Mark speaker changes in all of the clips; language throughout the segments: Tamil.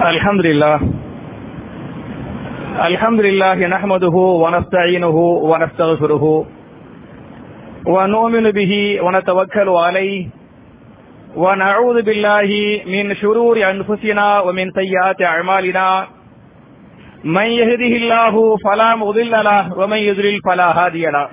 Speaker 1: الحمد لله الحمد لله نحمده ونستعينه ونستغفره ونؤمن به ونتوكل عليه ونعوذ بالله من شرور أنفسنا ومن سيئات أعمالنا من يهده الله فلا مضل له ومن يضلل فلا هادي له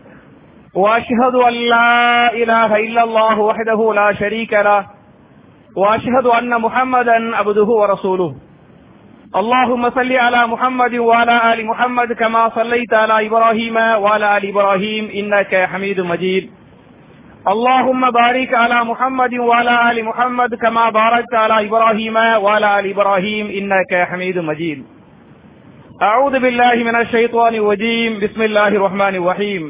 Speaker 1: وأشهد أن لا إله إلا الله وحده لا شريك له واشهد ان محمدا عبده ورسوله اللهم صل على محمد وعلى ال محمد كما صليت على ابراهيم وعلى ال ابراهيم انك حميد مجيد اللهم بارك على محمد وعلى ال محمد كما باركت على ابراهيم وعلى ال ابراهيم انك حميد مجيد اعوذ بالله من الشيطان الرجيم بسم الله الرحمن الرحيم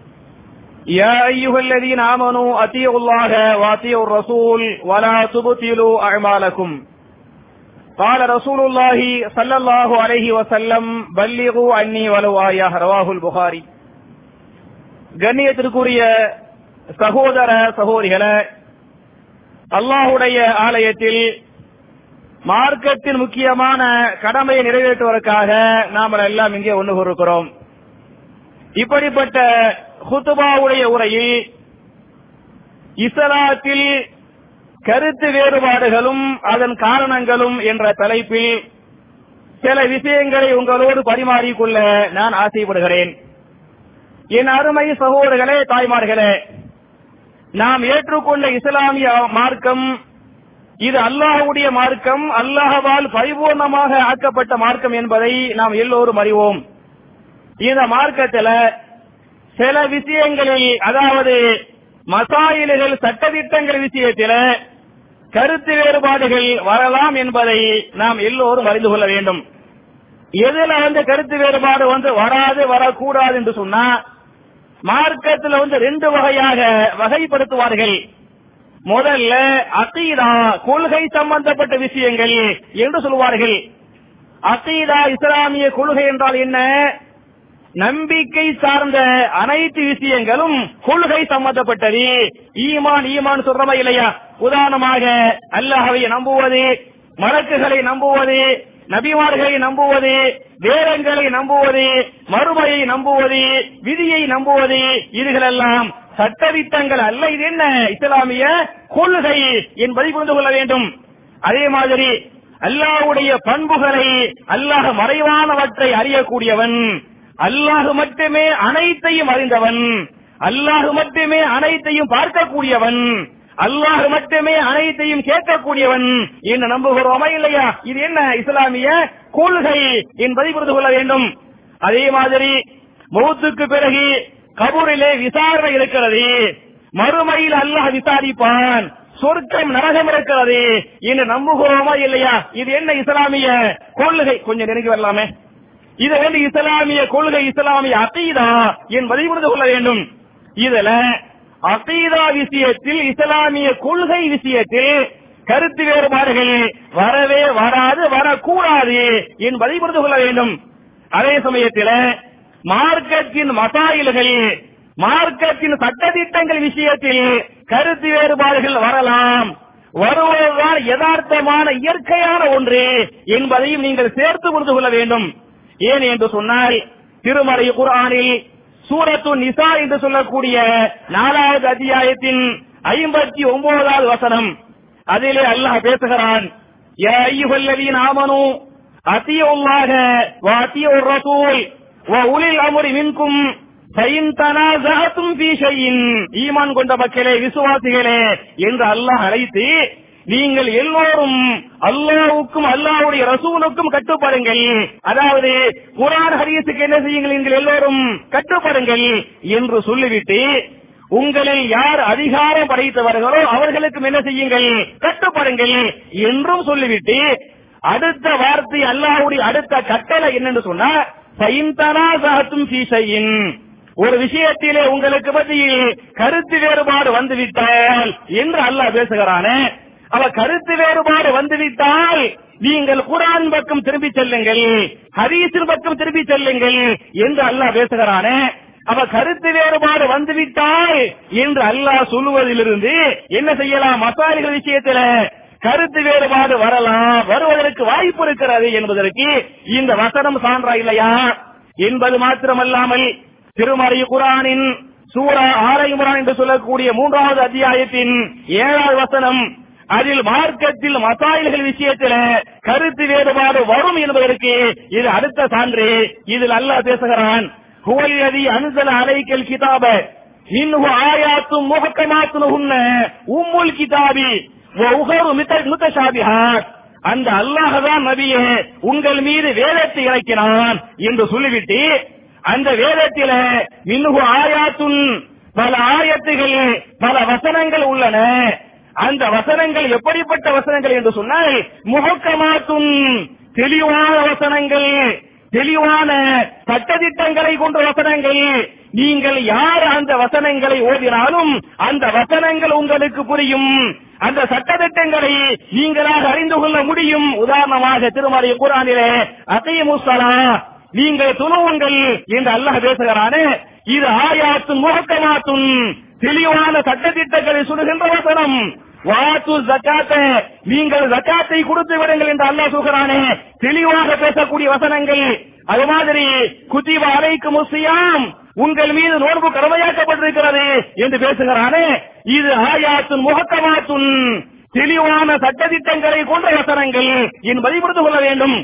Speaker 1: يا أيها الذين آمنوا أطيعوا الله وأطيعوا الرسول ولا تبطلوا أعمالكم قال رسول الله صلى الله عليه وسلم بلغوا عني ولو آية رواه البخاري கண்ணியத்திற்குரிய சகோதர சகோதரிகளே அல்லாஹுடைய ஆலயத்தில் மார்க்கத்தின் முக்கியமான கடமையை நிறைவேற்றுவதற்காக நாம் எல்லாம் இங்கே ஒன்று கூறுகிறோம் இப்படிப்பட்ட ஹுத்துபாவுடைய உரையில் இஸ்லாத்தில் கருத்து வேறுபாடுகளும் அதன் காரணங்களும் என்ற தலைப்பில் சில விஷயங்களை உங்களோடு பரிமாறிக்கொள்ள நான் ஆசைப்படுகிறேன் என் அருமை சகோதரர்களே தாய்மார்களே நாம் ஏற்றுக்கொண்ட இஸ்லாமிய மார்க்கம் இது அல்லாஹுடைய மார்க்கம் அல்லாஹவால் பரிபூர்ணமாக ஆக்கப்பட்ட மார்க்கம் என்பதை நாம் எல்லோரும் அறிவோம் இந்த மார்க்கத்தில் சில விஷயங்களில் அதாவது மசாயில்கள் சட்டத்திட்டங்கள் விஷயத்தில் கருத்து வேறுபாடுகள் வரலாம் என்பதை நாம் எல்லோரும் அறிந்து கொள்ள வேண்டும் எதுல வந்து கருத்து வேறுபாடு வந்து வராது வரக்கூடாது என்று சொன்னா மார்க்கத்தில் வந்து ரெண்டு வகையாக வகைப்படுத்துவார்கள் முதல்ல அத்தீதா கொள்கை சம்பந்தப்பட்ட விஷயங்கள் என்று சொல்வார்கள் அத்தீதா இஸ்லாமிய கொள்கை என்றால் என்ன நம்பிக்கை சார்ந்த அனைத்து விஷயங்களும் கொள்கை சம்பந்தப்பட்டது ஈமான் ஈமான் சொல்றமா இல்லையா உதாரணமாக அல்லாஹவை நம்புவது மலக்குகளை நம்புவது நபிமார்களை நம்புவது வேதங்களை நம்புவது மறுமையை நம்புவது விதியை நம்புவது இதுகளெல்லாம் சட்டதிட்டங்கள் அல்ல இது என்ன இஸ்லாமிய கொள்கை என்பதை புரிந்து கொள்ள வேண்டும் அதே மாதிரி அல்லாஹ்வுடைய பண்புகளை அல்லாஹ் மறைவானவற்றை அறியக்கூடியவன் அல்லாஹு மட்டுமே அனைத்தையும் அறிந்தவன் அல்லாஹு மட்டுமே அனைத்தையும் பார்க்கக்கூடியவன் அல்லாஹ் மட்டுமே அனைத்தையும் கேட்கக்கூடியவன் என்று நம்புகிறோமா இல்லையா இது என்ன இஸ்லாமிய கொள்கை என்பதை புரிந்து கொள்ள வேண்டும் அதே மாதிரி மௌத்துக்கு பிறகு கபூரிலே விசாரணை இருக்கிறது மறுமையில் அல்லாஹ் விசாரிப்பான் சொர்க்கம் நரகம் இருக்கிறது என்று நம்புகிறோமா இல்லையா இது என்ன இஸ்லாமிய கொள்கை கொஞ்சம் நெருங்கி வரலாமே இது வந்து இஸ்லாமிய கொள்கை இஸ்லாமிய அகீதா என்பதை புரிந்து கொள்ள வேண்டும் இதுல அகீதா விஷயத்தில் இஸ்லாமிய கொள்கை விஷயத்தில் கருத்து வேறுபாடுகள் வரவே வராது வரக்கூடாது என்பதை புரிந்து கொள்ள வேண்டும் அதே சமயத்தில் மார்க்கத்தின் மசாயில்கள் மார்க்கத்தின் சட்டத்திட்டங்கள் விஷயத்தில் கருத்து வேறுபாடுகள் வரலாம் வருவதுதான் யதார்த்தமான இயற்கையான ஒன்று என்பதையும் நீங்கள் சேர்த்து புரிந்து கொள்ள வேண்டும் ஏன் என்று சொன்னால் திருமறை குரானில் சூரத்து நிசா என்று சொல்லக்கூடிய நாலாவது அத்தியாயத்தின் ஐம்பத்தி ஒன்பதாவது வசனம் அதிலே அல்லாஹ் பேசுகிறான் ஆமனு அத்தியுள்ளாக வாத்தியுர் ரசூல் உலில் அமுரி மின்கும் ஈமான் கொண்ட மக்களே விசுவாசிகளே என்று அல்லாஹ் அழைத்து நீங்கள் எல்லோரும் அல்லாவுக்கும் அல்லாவுடைய ரசூலுக்கும் கட்டுப்படுங்கள் அதாவது குரான் ஹரியத்துக்கு என்ன செய்யுங்கள் நீங்கள் எல்லோரும் கட்டுப்படுங்கள் என்று சொல்லிவிட்டு உங்களில் யார் அதிகாரம் படைத்தவர்களோ அவர்களுக்கும் என்ன செய்யுங்கள் கட்டுப்படுங்கள் என்றும் சொல்லிவிட்டு அடுத்த வார்த்தை அல்லாஹுடைய அடுத்த கட்டளை என்னன்னு சொன்னா சைந்தனாசாத்தும் சீசையின் ஒரு விஷயத்திலே உங்களுக்கு மத்தியில் கருத்து வேறுபாடு வந்துவிட்டால் என்று அல்லாஹ் பேசுகிறானே அவ கருத்து வேறுபாடு வந்துவிட்டால் நீங்கள் குரான் பக்கம் திரும்பி செல்லுங்கள் ஹரீஸின் பக்கம் திரும்பி செல்லுங்கள் என்று அல்லாஹ் பேசுகிறானே அவ கருத்து வேறுபாடு வந்துவிட்டால் என்று அல்லாஹ் சொல்லுவதிலிருந்து என்ன செய்யலாம் மசாலிகள் விஷயத்துல கருத்து வேறுபாடு வரலாம் வருவதற்கு வாய்ப்பு இருக்கிறது என்பதற்கு இந்த வசனம் சான்றா இல்லையா என்பது மாத்திரமல்லாமல் திருமறை குரானின் சூரா ஆலை இம்ரான் என்று சொல்லக்கூடிய மூன்றாவது அத்தியாயத்தின் ஏழாவது வசனம் அதில் மார்க்கத்தில் மசாயில்கள் விஷயத்தில் கருத்து வேறுபாடு வரும் என்பதற்கு இது அடுத்த சான்று இதில் அல்லாஹ் பேசுகிறான் ஹுவல்லதி அன்சல அலைக்கல் கிதாப இன்னும் ஆயாத்தும் முகக்கமாத்துனுகுன்ன உம்முல் கிதாபி உகரு முத்தசாபிஹாத் அந்த அல்லாஹ் தான் நபியே உங்கள் மீது வேதத்தை இறக்கினான் என்று சொல்லிவிட்டு அந்த வேதத்தில மின்னுகு ஆயாத்துன் பல ஆயத்துகள் பல வசனங்கள் உள்ளன அந்த வசனங்கள் எப்படிப்பட்ட வசனங்கள் என்று சொன்னால் முகக்கமாத்தும் தெளிவான வசனங்கள் தெளிவான சட்டதிட்டங்களை கொண்ட வசனங்கள் நீங்கள் யார் அந்த வசனங்களை ஓதினாலும் அந்த வசனங்கள் உங்களுக்கு புரியும் அந்த சட்டதிட்டங்களை நீங்களாக அறிந்து கொள்ள முடியும் உதாரணமாக திருமறை குரானிலே அசையமுசலா நீங்கள் துணுவுங்கள் என்று அல்லாஹ் பேசுகிறானே இது ஆயாத்தும் முகக்கமாத்தும் தெளிவான சட்டத்திட்டங்களை சொல்லுகின்ற வசனம் வாத்து ஜக்காத்த நீங்கள் ஜக்காத்தை கொடுத்து விடுங்கள் என்று அல்லாஹ் சொல்கிறானே தெளிவாக பேசக்கூடிய வசனங்கள் அது மாதிரி குதிவ அலைக்கு முசியாம் உங்கள் மீது நோன்பு கடமையாக்கப்பட்டிருக்கிறது என்று பேசுகிறானே இது ஆயாத்துன் முகக்கமாத்துன் தெளிவான சட்டத்திட்டங்களை கொண்ட வசனங்கள் என்பதை புரிந்து கொள்ள வேண்டும்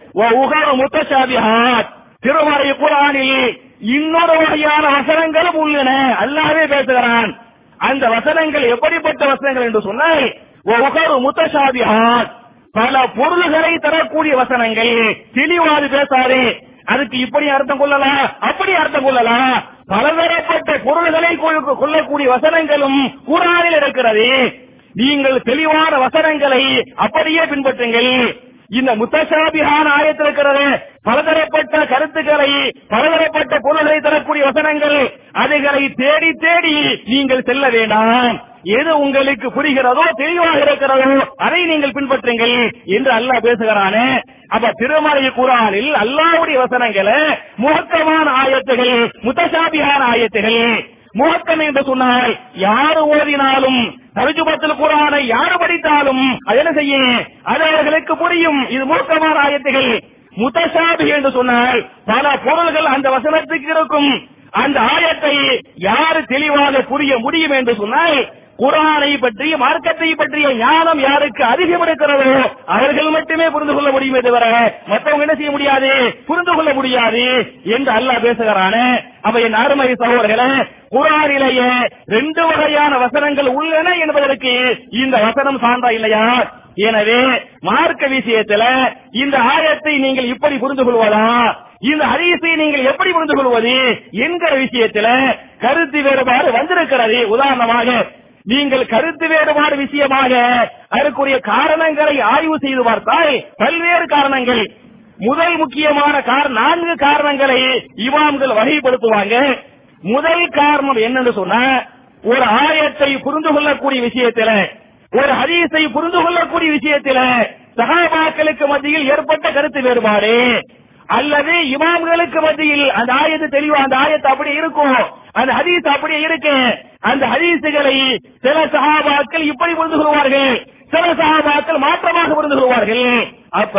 Speaker 1: உகர முத்தசாபிஹாத் திருமறை குரானில் இன்னொரு வகையான வசனங்களும் உள்ளன அல்லாவே பேசுகிறான் அந்த வசனங்கள் எப்படிப்பட்ட வசனங்கள் என்று சொன்னால் உகரு முத்தசாபிஹாத் பல பொருள்களை தரக்கூடிய வசனங்கள் தெளிவாது பேசாரு அதுக்கு இப்படி அர்த்தம் கொள்ளலாம் அப்படி அர்த்தம் கொள்ளலாம் பலதரப்பட்ட பொருள்களை கொள்ள- கொள்ளக்கூடிய வசனங்களும் குரானில் இருக்கிறது நீங்கள் தெளிவான வசனங்களை அப்படியே பின்பற்றுங்கள் இந்த முத்தசாபிகான ஆயத்தில் இருக்கிறது பலதரப்பட்ட கருத்துக்களை பலதரப்பட்ட பொருள்களை தரக்கூடிய வசனங்கள் அதுகளை தேடி தேடி நீங்கள் செல்ல வேண்டாம் எது உங்களுக்கு புரிகிறதோ தெளிவாக இருக்கிறதோ அதை நீங்கள் பின்பற்றுங்கள் என்று அல்லாஹ் பேசுகிறானே அப்ப திருமலை குரானில் அல்லாஹ்வுடைய வசனங்களை முகக்கமான ஆயத்துகள் முத்தசாபிகான ஆயத்துகள் முகக்கம் என்று சொன்னால் யாரு ஓதினாலும் தரிஜுபத்தில் குரானை யாரு படித்தாலும் அது என்ன செய்ய அது அவர்களுக்கு புரியும் இது முகக்கமான ஆயத்துகள் முத்தசாபி என்று சொன்னால் பல பொருள்கள் அந்த வசனத்துக்கு இருக்கும் அந்த ஆயத்தை யாரு தெளிவாக புரிய முடியும் என்று சொன்னால் குரானை பற்றி மார்க்கத்தை பற்றிய ஞானம் யாருக்கு அதிகம் இருக்கிறதோ அவர்கள் மட்டுமே புரிந்து கொள்ள முடியுமே தவிர மற்றவங்க என்ன செய்ய முடியாது புரிந்து கொள்ள முடியாது என்று அல்லாஹ் பேசுகிறானே அப்ப என் அருமை சகோதரர்களே குரானிலேயே ரெண்டு வகையான வசனங்கள் உள்ளன என்பதற்கு இந்த வசனம் சான்றா இல்லையா எனவே மார்க்க விஷயத்துல இந்த ஆயத்தை நீங்கள் இப்படி புரிந்து கொள்வதா இந்த ஹதீஸை நீங்கள் எப்படி புரிந்து கொள்வது என்கிற விஷயத்துல கருத்து வேறுபாடு வந்திருக்கிறது உதாரணமாக நீங்கள் கருத்து வேறுபாடு விஷயமாக அதற்குரிய காரணங்களை ஆய்வு செய்து பார்த்தால் பல்வேறு காரணங்கள் முதல் முக்கியமான காரணம் நான்கு காரணங்களை இமாம்கள் வகைப்படுத்துவாங்க முதல் காரணம் என்னன்னு சொன்னா ஒரு ஆயத்தை புரிந்து கொள்ளக்கூடிய விஷயத்துல ஒரு ஹதீஸை புரிந்து கொள்ளக்கூடிய விஷயத்துல சகாபாக்களுக்கு மத்தியில் ஏற்பட்ட கருத்து வேறுபாடு அல்லது இமாம்களுக்கு மத்தியில் அந்த ஆயத்து தெளிவா அந்த ஆயத்து அப்படியே இருக்கும் அந்த ஹதீஸ் அப்படியே இருக்கு அந்த ஹதீஸுகளை சில சஹாபாக்கள் இப்படி புரிந்து கொள்வார்கள் சில சஹாபாக்கள் மாற்றமாக புரிந்து கொள்வார்கள் அப்ப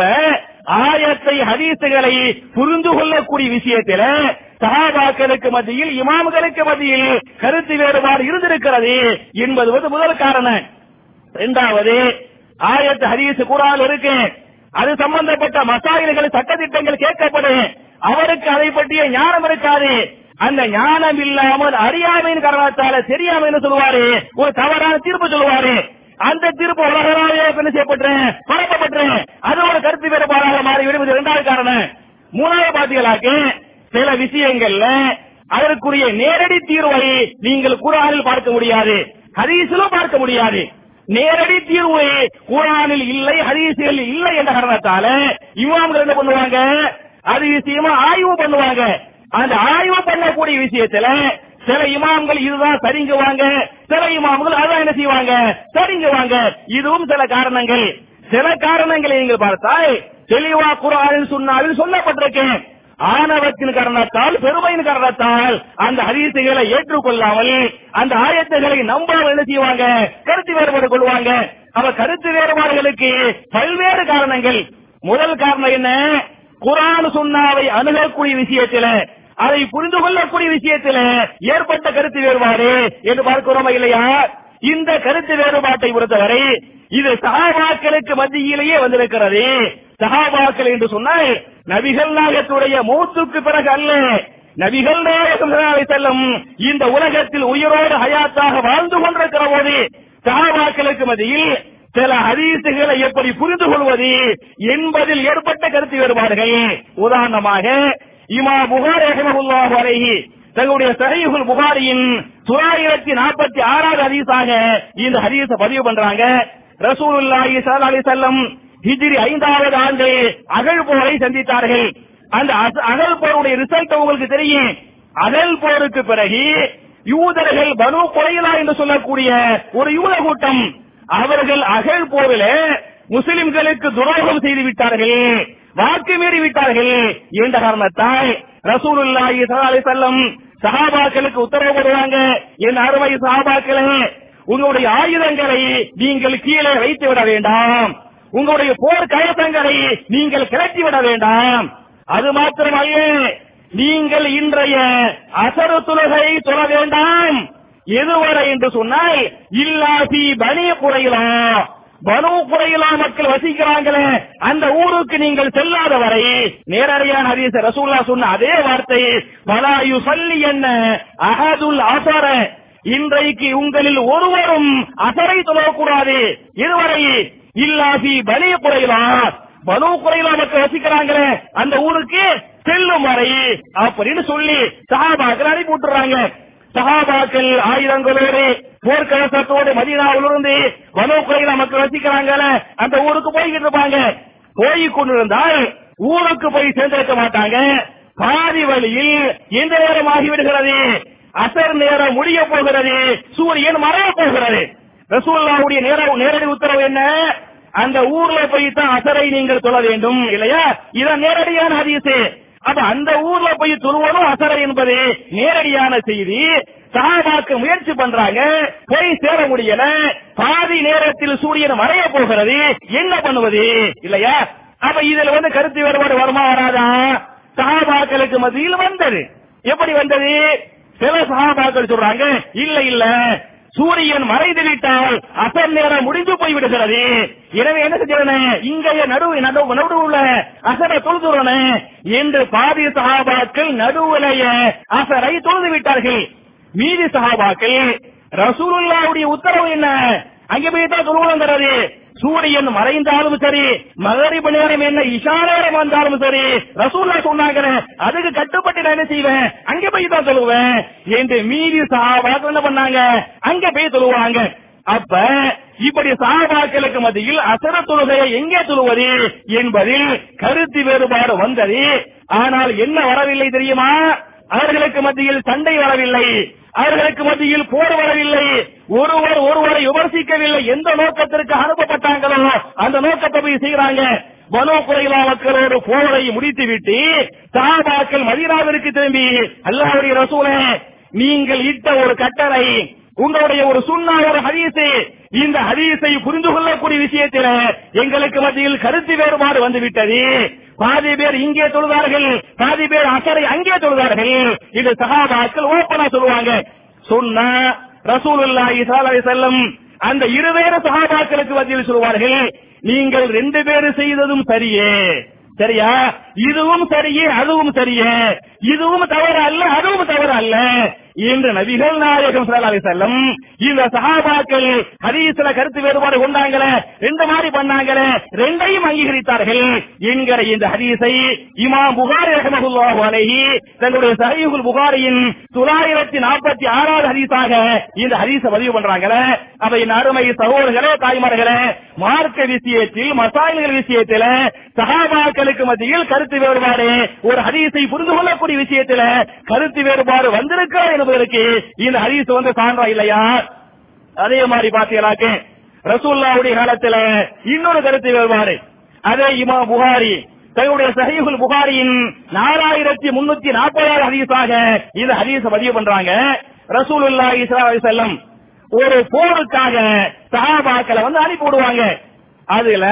Speaker 1: ஆயத்தை ஹதீஸுகளை புரிந்து கொள்ளக்கூடிய விஷயத்தில சஹாபாக்களுக்கு மத்தியில் இமாம்களுக்கு மத்தியில் கருத்து வேறுபாடு இருந்திருக்கிறது என்பது வந்து முதல் காரணம் இரண்டாவது ஆயத்து ஹதீஸ் குரான் இருக்கு அது சம்பந்தப்பட்ட மசாயில்கள் சட்டத்திட்டங்கள் கேட்கப்படும் அவருக்கு அதை பற்றிய ஞானம் இருக்காது அந்த ஞானம் இல்லாமல் அறியாமையின் காரணத்தால தெரியாமைன்னு சொல்லுவாரு ஒரு தவறான தீர்ப்பு சொல்லுவாரு அந்த தீர்ப்பு உலகளாவே என்ன செய்யப்பட்டேன் பரப்பப்பட்டேன் அது ஒரு கருத்து வேறுபாடாக மாறி விடுவது இரண்டாவது காரணம் மூணாவது பாத்தீங்களாக்கு சில விஷயங்கள்ல அதற்குரிய நேரடி தீர்வை நீங்கள் குரானில் பார்க்க முடியாது ஹதீஸிலும் பார்க்க முடியாது நேரடி தீர்வு குரானில் இல்லை ஹதீஸில் இல்லை என்ற காரணத்தால இமாம்கள் என்ன பண்ணுவாங்க அது விஷயமா ஆய்வு பண்ணுவாங்க அந்த ஆய்வு பண்ணக்கூடிய விஷயத்துல சில இமாம்கள் இதுதான் சரிங்குவாங்க சில இமாம்கள் அதான் என்ன செய்வாங்க சரிங்குவாங்க இதுவும் சில காரணங்கள் சில காரணங்களை நீங்கள் பார்த்தால் தெளிவா குரானில் சொன்னாலும் சொல்லப்பட்டிருக்கேன் ஆணவத்தின் காரணத்தால் பெருமையின் காரணத்தால் அந்த ஹதீசுகளை ஏற்றுக்கொள்ளாமல் அந்த ஆயத்துகளை நம்பாமல் என்ன செய்வாங்க கருத்து வேறுபாடு கொள்வாங்க அவ கருத்து வேறுபாடுகளுக்கு பல்வேறு காரணங்கள் முதல் காரணம் என்ன குரான் சுன்னாவை அணுகக்கூடிய விஷயத்தில அதை புரிந்து கொள்ளக்கூடிய விஷயத்தில ஏற்பட்ட கருத்து வேறுபாடு என்று பார்க்கிறோமா இல்லையா இந்த கருத்து வேறுபாட்டை பொறுத்தவரை இது சகாபாக்களுக்கு மத்தியிலேயே வந்திருக்கிறது சகாபாக்கள் என்று சொன்னால் நபிகள் நாயகத்துடைய மூத்துக்கு பிறகு அல்ல நபிகள் நாயகம் செல்லும் இந்த உலகத்தில் உயிரோடு ஹயாத்தாக வாழ்ந்து கொண்டிருக்கிற போது சகாபாக்களுக்கு மத்தியில் சில ஹதீசுகளை எப்படி புரிந்து கொள்வது என்பதில் ஏற்பட்ட கருத்து வேறுபாடுகள் உதாரணமாக இமா புகார் ரஹமஹுல்லாஹு அலைஹி தங்களுடைய சஹீஹுல் புகாரியின் தொள்ளாயிரத்தி நாற்பத்தி ஆறாவது ஹதீஸாக இந்த ஹதீஸ பதிவு பண்றாங்க ரசூலுல்லாஹி ஸல்லல்லாஹு அலைஹி வஸல்லம் ஹிஜ்ரி ஐந்தாவது ஆண்டு அகழ் போரை சந்தித்தார்கள் அந்த அச- அகழ் போருடைய ரிசல்ட் உங்களுக்கு தெரியும் அகழ் போருக்கு பிறகு யூதர்கள் பனு குறையிலா என்று சொல்லக்கூடிய ஒரு யூத கூட்டம் அவர்கள் அகழ் போரில் முஸ்லிம்களுக்கு துரோகம் செய்து விட்டார்கள் வாக்கு மீறி விட்டார்கள் என்ற காரணத்தால் ரசூலுல்லாஹி ஸல்லல்லாஹு அலைஹி வஸல்லம் சஹாபாக்களுக்கு உத்தரவு போடுவாங்க என் அருமை சஹாபாக்களே உங்களுடைய ஆயுதங்களை நீங்கள் கீழே வைத்து விட வேண்டாம் உங்களுடைய போர் கயசங்களை நீங்கள் கிளட்டி விட வேண்டாம் அது மாத்திரமல்ல நீங்கள் இன்றைய அசரு தொழுகை தொழ வேண்டாம் எதுவரை என்று சொன்னால் இல்லாசி பனிய குறையிலா பனு குறையிலா மக்கள் வசிக்கிறாங்களே அந்த ஊருக்கு நீங்கள் செல்லாத வரை நேரடியான ஹதீஸ் ரசூல்லா சொன்ன அதே வார்த்தை பலாயு சொல்லி என்ன அகதுல் அசர இன்றைக்கு உங்களில் ஒருவரும் அசரை தொழக்கூடாது இதுவரை இல்லாசி பனிய குறையிலா பனு குறையிலா மக்கள் வசிக்கிறாங்களே அந்த ஊருக்கு செல்லும் வரை அப்படின்னு சொல்லி சஹாபாக்கள் அனுப்பி விட்டுறாங்க சஹாபாக்கள் ஆயுதங்களோடு போர்க்கலசத்தோடு மதீனாவிலிருந்து பனு குறையிலா மக்கள் வசிக்கிறாங்களே அந்த ஊருக்கு போய்கிட்டு இருப்பாங்க போய் கொண்டிருந்தால் ஊருக்கு போய் சேர்ந்திருக்க மாட்டாங்க பாதி வழியில் எந்த நேரம் ஆகிவிடுகிறது அசர் நேரம் முடிய போகிறது சூரியன் மறைய போகிறது ரசூல்லாவுடைய நேர நேரடி உத்தரவு என்ன அந்த ஊர்ல போய் தான் அசரை நீங்கள் தொழ வேண்டும் இல்லையா இதான் நேரடியான ஹதீஸ் அப்ப அந்த ஊர்ல போய் தொழுவதும் அசரை என்பது நேரடியான செய்தி சஹாபாக்கு முயற்சி பண்றாங்க போய் சேர முடியல பாதி நேரத்தில் சூரியன் மறைய போகிறது என்ன பண்ணுவது இல்லையா அப்ப இதுல வந்து கருத்து வேறுபாடு வருமா வராதா சஹாபாக்களுக்கு மத்தியில் வந்தது எப்படி வந்தது சில சஹாபாக்கள் சொல்றாங்க இல்ல இல்ல சூரியன் மறைந்து விட்டால் அசர் நேரம் முடிந்து போய் விடுகிறது எனவே என்ன செய்யணும் இங்கைய நடுவு நடுவு நடுவுல அசரை தொழுதுறன என்று பாதி சஹாபாக்கள் நடுவுலைய அசரை தொழுது விட்டார்கள் மீதி சஹாபாக்கள் ரசூலுல்லாவுடைய உத்தரவு என்ன அங்கே போய் தான் தொழுவங்கிறது சூரியன் மறைந்தாலும் சரி மகரிப நேரம் என்ன இஷா நேரம் வந்தாலும் சரி ரசூல்லா சொன்னாங்க அதுக்கு கட்டுப்பட்டு நான் என்ன செய்வேன் அங்க போய் தான் தொழுவேன் என்று மீதி சஹாபாக்கள் என்ன பண்ணாங்க அங்க போய் தொழுவாங்க அப்ப இப்படி சஹாபாக்களுக்கு மத்தியில் அசர தொழுகையை எங்கே தொழுவது என்பதில் கருத்து வேறுபாடு வந்தது ஆனால் என்ன வரவில்லை தெரியுமா அவர்களுக்கு மத்தியில் சண்டை வரவில்லை அவர்களுக்கு மத்தியில் போர் வரவில்லை ஒருவர் ஒருவரை விமர்சிக்கவில்லை எந்த நோக்கத்திற்கு அனுப்பப்பட்டாங்களோ அந்த நோக்கத்தை போய் செய்யறாங்க பனோ குறைலா மக்களோடு போரை முடித்துவிட்டு சாபாக்கள் மதீனாவிற்கு திரும்பி அல்லாஹ்வுடைய ரசூலே நீங்கள் இட்ட ஒரு கட்டளை உங்களுடைய ஒரு சுண்ணா ஒரு ஹதீஸ் இந்த ஹதீஸை புரிந்து கொள்ளக்கூடிய விஷயத்தில் எங்களுக்கு மத்தியில் கருத்து வேறுபாடு வந்துவிட்டது பாதி பேர் இங்கே தொழுதார்கள் பாதி பேர் அசரை அங்கே தொழுதார்கள் இது சஹாபாக்கள் ஓப்பனா சொல்லுவாங்க சொன்னா ரசூலுல்லாஹி ஸல்லல்லாஹு அலைஹி வஸல்லம் அந்த இருவேறு சஹாபாக்களுக்கு மத்தியில் சொல்வார்கள் நீங்கள் ரெண்டு பேரும் செய்ததும் சரியே சரியா இதுவும் சரியே அதுவும் சரியே இதுவும் தவறு அல்ல அதுவும் தவறு அல்ல என்று நபிகள் நாயகம் ஸல்லல்லாஹு அலைஹி வஸல்லம் இந்த சஹாபாக்கள் ஹதீஸ்ல கருத்து வேறுபாடு கொண்டாங்களே ரெண்டு மாதிரி பண்ணாங்களே ரெண்டையும் அங்கீகரித்தார்கள் என்கிற இந்த ஹதீஸை இமாம் புகாரி ரஹமஹுல்லாஹு அலைஹி தங்களுடைய சஹீஹுல் புகாரியின் தொள்ளாயிரத்தி நாற்பத்தி ஆறாவது ஹதீஸாக இந்த ஹதீஸை பதிவு பண்றாங்களே அப்ப என் அருமை சகோதரர்களே தாய்மார்களே மார்க்க விஷயத்தில் மசாயல்கள் விஷயத்தில் சஹாபாக்களுக்கு மத்தியில் கருத்து வேறுபாடு ஒரு ஹதீஸை புரிந்து கொள்ளக்கூடிய விஷயத்தில் கருத்து வேறுபாடு வந்திருக்கிறது என்பதற்கு இந்த ஹதீஸ் வந்து சான்றா இல்லையா அதே மாதிரி பாத்தீங்களாக்கு ரசூல்லாவுடைய காலத்துல இன்னொரு கருத்து வேறுபாடு அதே இமா புகாரி தங்களுடைய சஹீஹுல் புகாரியின் நாலாயிரத்தி முன்னூத்தி நாற்பதாவது ஹதீஸாக இந்த ஹதீஸ பதிவு பண்றாங்க ரசூலுல்லாஹி ஸல்லல்லாஹு அலைஹி வஸல்லம் ஒரு போருக்காக சஹாபாக்களை வந்து அனுப்பி விடுவாங்க அதுல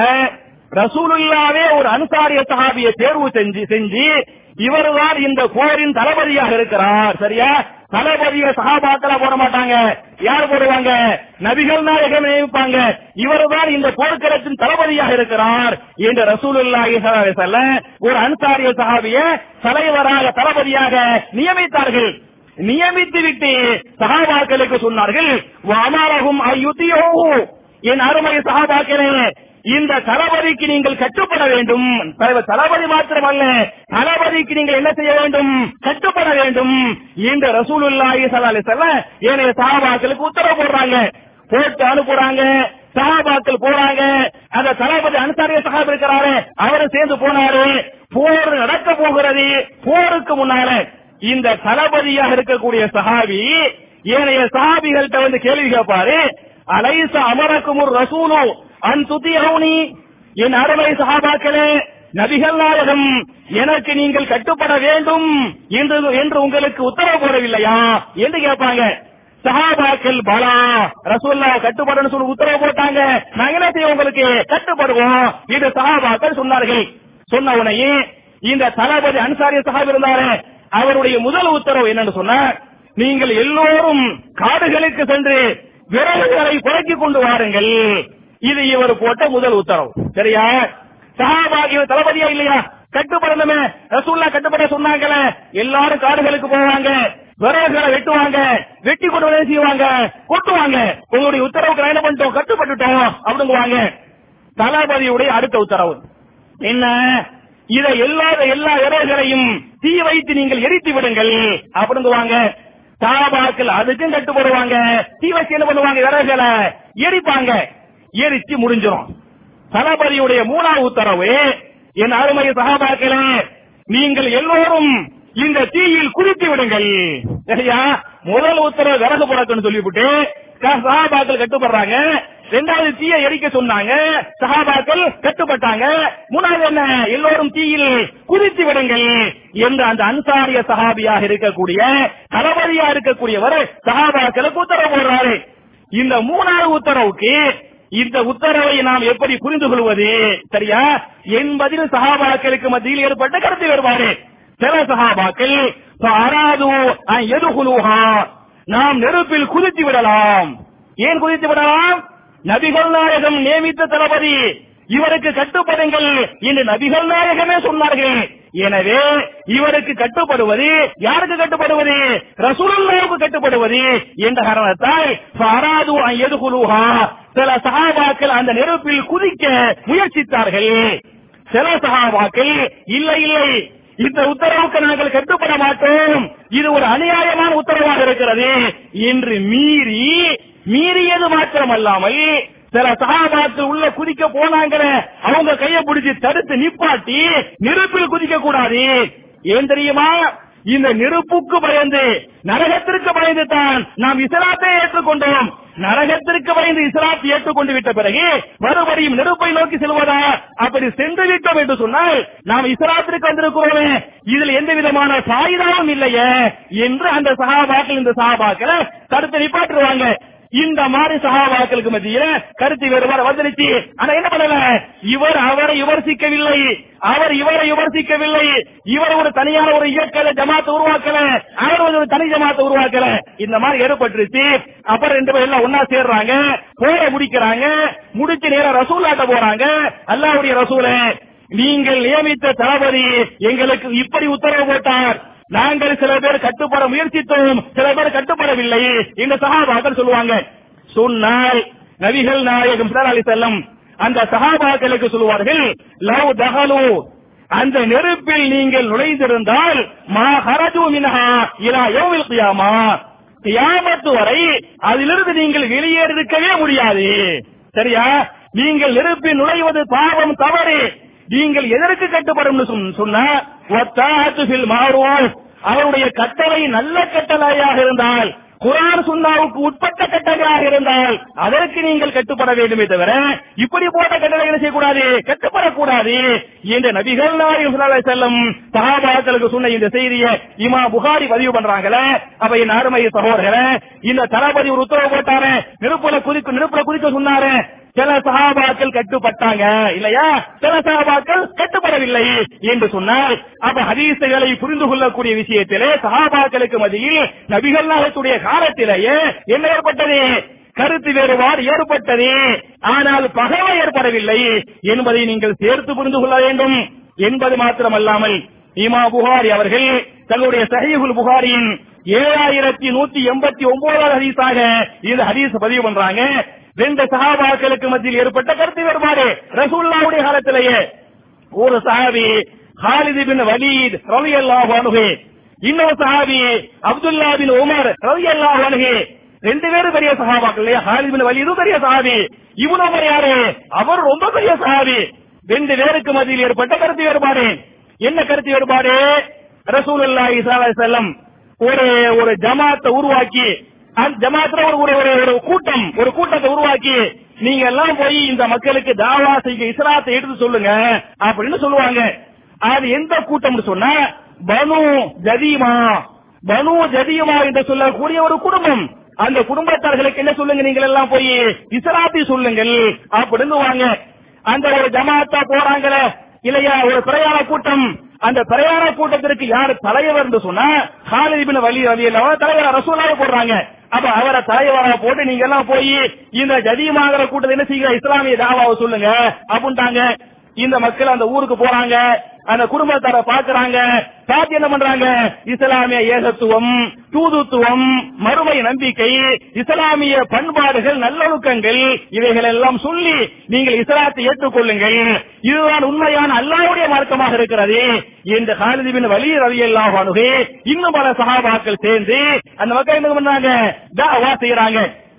Speaker 1: ரசூலுல்லாவே ஒரு அன்சாரிய சஹாபியை தேர்வு செஞ்சு செஞ்சு இவர்தான் இந்த போரின் தளபதியாக இருக்கிறார் சரியா தளபதியை சகாபாக்களா போட மாட்டாங்க யார் போடுவாங்க நபிகள் நாயகம் நியமிப்பாங்க இவர்தான் இந்த போர்க்களத்தின் தளபதியாக இருக்கிறார் என்று ரசூலுல்லாஹி ஸல்லல்லாஹு அலைஹி வஸல்லம் ஒரு அன்சாரிய சஹாபிய தலைவராக தளபதியாக நியமித்தார்கள் நியமித்து விட்டு சகாபாக்களுக்கு சொன்னார்கள் அமாரகும் ஐயுத்தியோ என் அருமை சகாபாக்களே இந்த தளபதிக்கு நீங்கள் கட்டுப்பட வேண்டும் தலைவர் தளபதி மாத்திரமல்ல தளபதிக்கு நீங்கள் என்ன செய்ய வேண்டும் கட்டுப்பட வேண்டும் இந்த ரசூலுல்லாஹி ஸல்லல்லாஹு அலைஹி வஸல்லம் ஏனைய சஹாபாக்களுக்கு உத்தரவு போடுறாங்க போட்டு அனுப்புறாங்க சஹாபாக்கள் போறாங்க அந்த தளபதி அனுசாரிய சஹாபி இருக்கிறாரு அவரும் சேர்ந்து போனாரு போர் நடக்க போகிறது போருக்கு முன்னால இந்த தளபதியாக இருக்கக்கூடிய சஹாபி ஏனைய சஹாபிகள்கிட்ட வந்து கேள்வி கேட்பாரு அலைச அமரக்கும் ஒரு ரசூலு அன் துதியவுனி என் அருமை சஹாபாக்களே நபிகள் நாயகம் எனக்கு நீங்கள் கட்டுப்பட வேண்டும் என்று என்று உங்களுக்கு உத்தரவு போடவில்லையா என்று கேட்பாங்க சஹாபாக்கள் பலா ரசூல்லா கட்டுப்படணும் சொல்லி உத்தரவு போட்டாங்க நாங்க என்ன செய்வோம் உங்களுக்கு கட்டுப்படுவோம் இது சஹாபாக்கள் சொன்னார்கள் சொன்ன உடனே இந்த தளபதி அன்சாரிய சஹாபி இருந்தாரு அவருடைய முதல் உத்தரவு என்னன்னு சொன்னா நீங்கள் எல்லோரும் காடுகளுக்கு சென்று விறகுகளை குறைக்கிக் கொண்டு வாருங்கள் இது இவர் போட்ட முதல் உத்தரவு சரியா சஹாபாகி தளபதியா இல்லையா கட்டுப்படணுமே ரசூல்லா கட்டுப்பட சொன்னாங்களே எல்லாரும் காடுகளுக்கு போவாங்க விறகுகளை வெட்டுவாங்க வெட்டி கொண்டு வந்து செய்வாங்க கொட்டுவாங்க உங்களுடைய உத்தரவுக்கு நான் என்ன பண்ணிட்டோம் கட்டுப்பட்டுட்டோம் அப்படிங்குவாங்க தளபதியுடைய அடுத்த உத்தரவு என்ன இதை எல்லா எல்லா விறகுகளையும் தீ வைத்து நீங்கள் எரித்து விடுங்கள் அப்படிங்குவாங்க சாபாக்கள் அதுக்கும் கட்டுப்படுவாங்க தீ வச்சு என்ன பண்ணுவாங்க விறகுகளை எரிப்பாங்க எரிச்சு முடிஞ்சிடும் தளபதியுடைய மூணாவது உத்தரவு என் அருமை சகாபாக்களே நீங்கள் எல்லோரும் இந்த தீயில் குதித்து விடுங்கள் சரியா முதல் உத்தரவு விறகு புறக்குன்னு சொல்லிவிட்டு சகாபாக்கள் கட்டுப்படுறாங்க ரெண்டாவது தீயை எரிக்க சொன்னாங்க சகாபாக்கள் கட்டுப்பட்டாங்க மூணாவது என்ன எல்லோரும் தீயில் குதித்து விடுங்கள் என்று அந்த அன்சாரிய சஹாபியாக இருக்கக்கூடிய தளபதியா இருக்கக்கூடியவர் சஹாபாக்களுக்கு உத்தரவு போடுறாரு இந்த மூணாவது உத்தரவுக்கு இந்த உத்தரவை நாம் எப்படி புரிந்து கொள்வது சரியா என்பதில் சஹாபாக்களுக்கு மத்தியில் ஏற்பட்ட கருத்து வேறுபாடு சில சஹாபாக்கள் அராது எதுகுலுஹா நாம் நெருப்பில் குதித்து விடலாம் ஏன் குதித்து விடலாம் நபிகள் நாயகம் நியமித்த தளபதி இவருக்கு கட்டுப்படுங்கள் என்று நபிகள் நாயகமே சொன்னார்கள் எனவே இவருக்கு கட்டுப்படுவது யாருக்கு கட்டுப்படுவது ரசூலுல்லாவுக்கு கட்டுப்படுவது என்ற காரணத்தால் ஃபராது அன் யதுகுலுஹா சில சஹாபாக்கள் அந்த நெருப்பில் குதிக்க முயற்சித்தார்கள் சில சஹாபாக்கள் இல்லை இல்லை இந்த உத்தரவுக்கு நாங்கள் கட்டுப்பட மாட்டோம் இது ஒரு அநியாயமான உத்தரவாக இருக்கிறது என்று மீறி மீறியது மாத்திரமல்லாமல் சில சகாபாக்கள் உள்ள குதிக்க போனாங்களே அவங்க கைய பிடிச்சு தடுத்து நிப்பாட்டி நெருப்பில் குதிக்க கூடாது ஏன் தெரியுமா இந்த நெருப்புக்கு பயந்து நரகத்திற்கு பயந்து தான் நாம் இஸ்லாத்தை ஏற்றுக்கொண்டோம் நரகத்திற்கு பயந்து இஸ்லாத்தை ஏற்றுக்கொண்டு விட்ட பிறகு மறுபடியும் நெருப்பை நோக்கி செல்வதா அப்படி சென்று விட்டோம் என்று சொன்னால் நாம் இஸ்லாத்திற்கு வந்திருக்கிறோமே இதில் எந்த விதமான சாயுதாவும் இல்லையே என்று அந்த சகாபாக்கள் இந்த சகாபாக்களை தடுத்து நிப்பாட்டுருவாங்க இந்த மாதிரி சகாபாக்களுக்கு மத்தியில கருத்து வேறுபாடு வந்துருச்சு ஆனா என்ன பண்ணல இவர் அவரை விமர்சிக்கவில்லை அவர் இவரை விமர்சிக்கவில்லை இவர் ஒரு தனியான ஒரு இயக்கல ஜமாத்தை உருவாக்கல அவர் ஒரு தனி ஜமாத்தை உருவாக்கல இந்த மாதிரி ஏற்பட்டுருச்சு அப்புறம் ரெண்டு பேரும் எல்லாம் ஒன்னா சேர்றாங்க போர முடிக்கிறாங்க முடிச்சு நேரம் ரசூலாட்ட போறாங்க அல்லாவுடைய ரசூல நீங்கள் நியமித்த தளபதி எங்களுக்கு இப்படி உத்தரவு போட்டார் நாங்கள் சில பேர் கட்டுப்பட முயற்சித்தோம் சில பேர் கட்டுப்படவில்லை இந்த சகாபாக்கள் சொல்லுவாங்க சொன்னால் நபிகள் நாயகம் அலி செல்லம் அந்த சகாபாக்களுக்கு சொல்லுவார்கள் லவ் தகலு அந்த நெருப்பில் நீங்கள் நுழைந்திருந்தால் மா ஹரஜு மினஹா இலா யௌமில் கியாமா கியாமத்து வரை அதிலிருந்து நீங்கள் வெளியேறிருக்கவே முடியாது சரியா நீங்கள் நெருப்பில் நுழைவது பாவம் தவறு நீங்கள் எதற்கு கட்டுப்படும் சொன்ன மாறுவோம் அவருடைய கட்டளை நல்ல கட்டளையாக இருந்தால் குரான் சுன்னாவுக்கு உட்பட்ட கட்டளையாக இருந்தால் அதற்கு நீங்கள் கட்டுப்பட வேண்டுமே தவிர இப்படி போட்ட கட்டளை என்ன செய்யக்கூடாது கட்டுப்படக்கூடாது என்ற நபிகள் நாயகம் ஸல்லல்லாஹு அலைஹி வஸல்லம் சஹாபாக்களுக்கு சொன்ன இந்த செய்தியை இமா புகாரி பதிவு பண்றாங்களே அப்ப என் அருமை சகோதரர்களே இந்த தளபதி ஒரு உத்தரவு போட்டாரு நெருப்புல குதிக்க நெருப்புல குதிக்க சொன்னாரு சில சகாபாக்கள் கட்டுப்பட்டாங்க இல்லையா சில சகாபாக்கள் கட்டுப்படவில்லை என்று சொன்னால் அப்ப ஹதீசுகளை புரிந்து கொள்ளக்கூடிய விஷயத்திலே சகாபாக்களுக்கு மத்தியில் நபிகள் நாயகத்துடைய காலத்திலேயே என்ன ஏற்பட்டது கருத்து வேறுபாடு ஏற்பட்டது ஆனால் பகவை ஏற்படவில்லை என்பதை நீங்கள் சேர்த்து புரிந்து கொள்ள வேண்டும் என்பது மாத்திரமல்லாமல் இமா புகாரி அவர்கள் தன்னுடைய சஹீஹுல் புகாரியின் ஏழாயிரத்தி நூத்தி எண்பத்தி ஒன்பதாவது ஹதீஸாக இந்த ஹதீஸ் பதிவு பண்றாங்க ரெண்டு சஹாபாக்களுக்கு மத்தியில் ஏற்பட்ட கருத்து வேறுபாடு ரசூல்லாவுடைய காலத்திலேயே ஒரு சஹாபி ஹாலித் பின் வலீத் ரலியல்லாஹு அன்ஹு இன்னொரு சஹாபி அப்துல்லா பின் உமர் ரலியல்லாஹு அன்ஹு ரெண்டு பேரும் பெரிய சஹாபாக்கள் இல்லையா ஹாலித் பின் வலீதும் பெரிய சஹாபி இவனு உமர் யாரு அவர் ரொம்ப பெரிய சஹாபி ரெண்டு பேருக்கு மத்தியில் ஏற்பட்ட கருத்து வேறுபாடு என்ன கருத்து வேறுபாடு ரசூலுல்லாஹி ஸல்லல்லாஹு அலைஹி வஸல்லம் ஒரு ஒரு ஜமாத்தை உருவாக்கி அந்த ஜமாத்துல ஒரு ஒரு ஒரு ஒரு கூட்டம் ஒரு கூட்டத்தை உருவாக்கி நீங்க எல்லாம் போய் இந்த மக்களுக்கு தாவா செய்ய இஸ்லாத்தை எடுத்து சொல்லுங்க அப்படின்னு சொல்லுவாங்க அது எந்த கூட்டம்னு சொன்னா பனு ஜதீமா பனு ஜதீமா என்று சொல்லக்கூடிய ஒரு குடும்பம் அந்த குடும்பத்தார்களுக்கு என்ன சொல்லுங்க நீங்கள் எல்லாம் போய் இஸ்லாத்தை சொல்லுங்கள் அப்படின்னு வாங்க அந்த ஒரு ஜமாத்தா போறாங்களே இல்லையா ஒரு பிரயாண கூட்டம் அந்த பிரயாண கூட்டத்திற்கு யார் தலைவர் என்று சொன்னா ஹாலித் பின் வலி அலி தலைவர் ரசூலாக போடுறாங்க அப்ப அவரை தலைவரா போட்டு நீங்க எல்லாம் போய் இந்த ஜதீமாகிற கூட்டத்தை என்ன செய்யுங்க இஸ்லாமிய தாவாவை சொல்லுங்க அப்படின்ட்டாங்க இந்த மக்கள் அந்த ஊருக்கு போறாங்க அந்த குடும்பத்தார பாக்குறாங்க பார்த்து என்ன பண்றாங்க இஸ்லாமிய ஏகத்துவம் தூதுத்துவம் மறுமை நம்பிக்கை இஸ்லாமிய பண்பாடுகள் நல்லொழுக்கங்கள் இவைகள் எல்லாம் சொல்லி நீங்கள் இஸ்லாத்தை ஏற்றுக்கொள்ளுங்கள் இதுதான் உண்மையான அல்லாவுடைய மார்க்கமாக இருக்கிறது இந்த காலிதிபின் வலி ரவி எல்லாம் இன்னும் பல சகாபாக்கள் சேர்ந்து அந்த மக்கள் என்ன பண்றாங்க தாவா செய்யறாங்க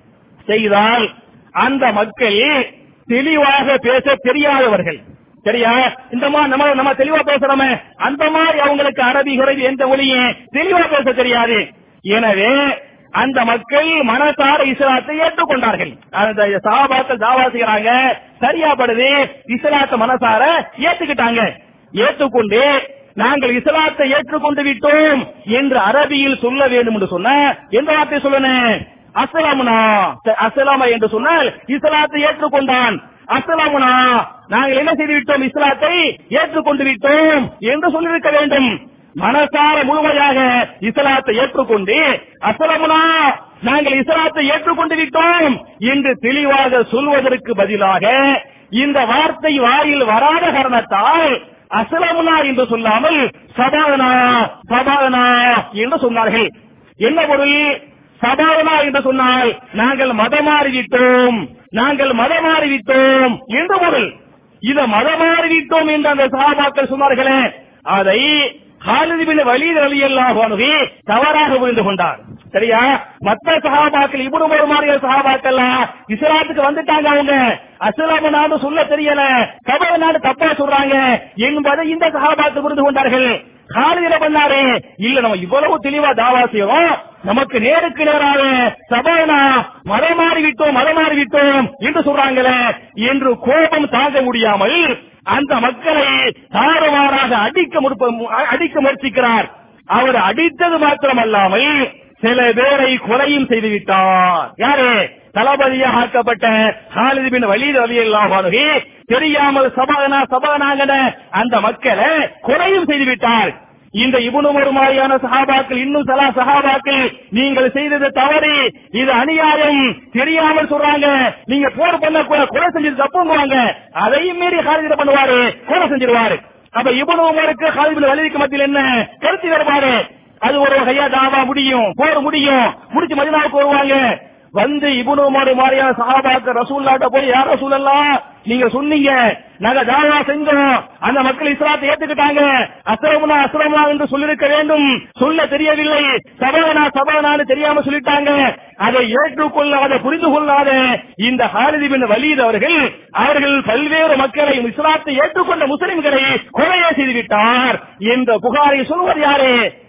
Speaker 1: செய்தால் அந்த மக்கள் தெளிவாக பேச தெரியாதவர்கள் சரியா இந்த மாதிரி நம்ம நம்ம தெளிவா பேசுறோமே அந்த மாதிரி அவங்களுக்கு அரபி குறைவு எந்த மொழியும் தெளிவா பேச தெரியாது எனவே அந்த மக்கள் மனசார இஸ்லாத்தை ஏற்றுக்கொண்டார்கள் அந்த சஹாபாக்கள் தாவா செய்யறாங்க சரியா படுது இஸ்லாத்தை மனசார ஏத்துக்கிட்டாங்க ஏற்றுக்கொண்டு நாங்கள் இஸ்லாத்தை ஏற்றுக்கொண்டு விட்டோம் என்று அரபியில் சொல்ல வேண்டும் என்று சொன்ன எந்த வார்த்தை சொல்லணும் அஸ்லாமுனா அஸ்லாமா என்று சொன்னால் இஸ்லாத்தை ஏற்றுக்கொண்டான் அஸ்லாமுனா நாங்கள் என்ன செய்து விட்டோம் இஸ்லாத்தை ஏற்றுக்கொண்டு விட்டோம் என்று சொல்லியிருக்க வேண்டும் மனசார முழுமையாக இஸ்லாத்தை ஏற்றுக்கொண்டு அஸ்லாமுனா நாங்கள் இஸ்லாத்தை ஏற்றுக்கொண்டு விட்டோம் என்று தெளிவாக சொல்வதற்கு பதிலாக இந்த வார்த்தை வாயில் வராத காரணத்தால் அஸ்லாமுனா என்று சொல்லாமல் சபாதனா சபாதனா என்று சொன்னார்கள் என்ன பொருள் சபாதனா என்று சொன்னால் நாங்கள் மதமாறிவிட்டோம் நாங்கள் மதமாறிவிட்டோம் என்று பொருள் இத மதமாறிவிட்டோம் என்று அந்த சகாபாக்கள் சொன்னார்களே அதை ஹாலிதிபின் வலீத் அலி அல்லாஹ் தவறாக புரிந்து கொண்டார் சரியா மற்ற சகாபாக்கள் இவ்வளவு ஒரு மாதிரி சகாபாக்கள் இஸ்லாத்துக்கு வந்துட்டாங்க அவங்க அஸ்லாம நாடு சொல்ல தெரியல கபல நாடு தப்பா சொல்றாங்க என்பதை இந்த சகாபாக்கள் புரிந்து கொண்டார்கள் காலையில பண்ணாரு இல்ல நம்ம இவ்வளவு தெளிவா தாவா செய்யறோம் நமக்கு நேருக்கு நேராக சபானா மதம் மாறி விட்டோம் மதம் மாறி விட்டோம் என்று சொல்றாங்களே என்று கோபம் தாங்க முடியாமல் அந்த மக்களை தாறுமாறாக அடிக்க முற்ப- அடிக்க முயற்சிக்கிறார் அவர் அடித்தது மாத்திரமல்லாமல் சில பேரை கொலையும் செய்து விட்டார் யாரு தளபதியாக ஆக்கப்பட்ட ஹாலித் பின் வலீத் ரலியல்லாஹு அன்ஹு தெரியாமல் சபாகனா சபாகனாங்கன அந்த மக்களை கொலையும் செய்து விட்டார் இந்த இபுனு ஒரு மாதிரியான சஹாபாக்கள் இன்னும் சில சஹாபாக்கள் நீங்கள் செய்தது தவறு இது அநியாயம் தெரியாமல் சொல்றாங்க நீங்க போர் பண்ண கூட கொலை செஞ்சது தப்புங்குவாங்க அதையும் மீறி ஹாலித் பண்ணுவாரு கொலை செஞ்சிருவாரு அப்ப இபுனு உமருக்கு ஹாலித் பின் வலீதுக்கு மத்தியில் என்ன கருத்து வேறுபாடு அது ஒரு வகையா தாவா முடியும் போர் முடியும் முடிச்சு மதினாவுக்கு வருவாங்க வந்து இபுனு உமர் மாதிரியான சஹாபாக்க ரசூல்லாட்ட போய் யார் ரசூலல்லாம் நீங்க சொன்னீங்க நாங்க தாவா செஞ்சோம் அந்த மக்கள் இஸ்லாத்தை ஏத்துக்கிட்டாங்க அஸ்ரமுனா அஸ்ரமுனா என்று சொல்லிருக்க வேண்டும் சொல்ல தெரியவில்லை சபானா சபானான்னு தெரியாம சொல்லிட்டாங்க அதை ஏற்றுக்கொள்ள அதை புரிந்து கொள்ளாத இந்த ஹாலிதி பின் வலீத் அவர்கள் அவர்கள் பல்வேறு மக்களை இஸ்லாத்தை ஏற்றுக்கொண்ட முஸ்லிம்களை கொலையே செய்து விட்டார் என்ற புகாரை சொல்வது யாரு